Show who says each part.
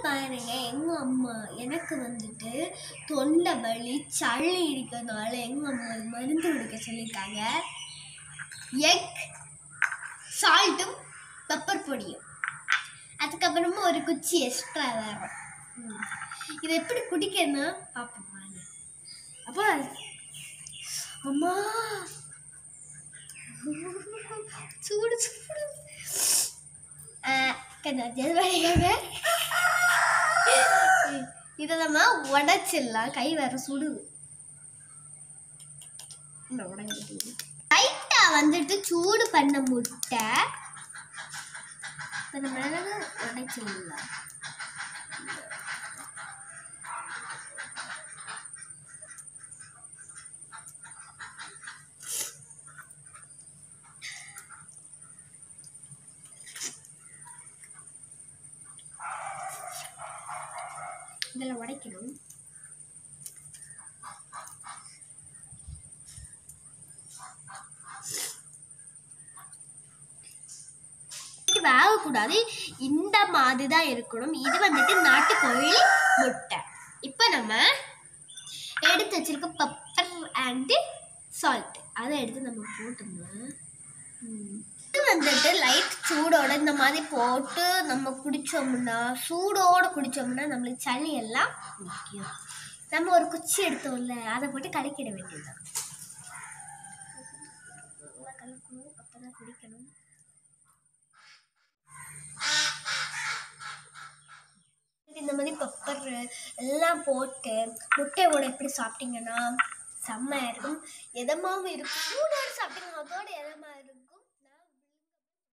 Speaker 1: பாருங்க எங்க அம்மா எனக்கு வந்துட்டு தொண்டை வலி சளி இருக்கிறதுனால எங்க அம்மா ஒரு மருந்து குடிக்க சொல்லியிருக்காங்க எக் சால்ட்டும் பெப்பர் பொடியும் அதுக்கப்புறமா ஒரு குச்சி எக்ஸ்ட்ரா வேறு இதை எப்படி குடிக்கணும்னா பார்ப்போம் வாங்க. அப்போ அம்மா சூடு சூடு ஜெல்வாங்க இதை நம்ம உடைச்சிடலாம் கை வேற சுடுது இந்த உடைஞ்சிட்டு லைட்டா வந்துட்டு சூடு பண்ண முட்டை இப்போ நம்ம என்னன்னா உடைச்சிடலாம் இதில் உடைக்கணும் இது வேகக்கூடாது இந்த மாதிரி தான் இருக்கணும் இது வந்துட்டு நாட்டுக்கோழி முட்டை இப்போ நம்ம எடுத்து வச்சிருக்க பப்பர் அண்டு சால்ட் அதை எடுத்து நம்ம போட்டோம்னா ம். இது வந்துட்டு லைட் சூடோட இந்த மாதிரி போட்டு நம்ம குடிச்சோம்னா சூடோட குடிச்சோம்னா நம்மளுக்கு சளி எல்லாம் நிற்கும் நம்ம ஒரு குச்சி எடுத்தோம்ல அதை போட்டு கலக்கிட வேண்டியதுதான் நல்லா கலக்கணும் அப்பதான் குடிக்கணும் இந்த மாதிரி பெப்பர் எல்லாம் போட்டு முட்டையோட எப்படி சாப்பிட்டீங்கன்னா செம்மையா இருக்கும் எதமாவும் இருக்கும் சூடோடு சாப்பிட்டீங்கன்னா அதோட எதை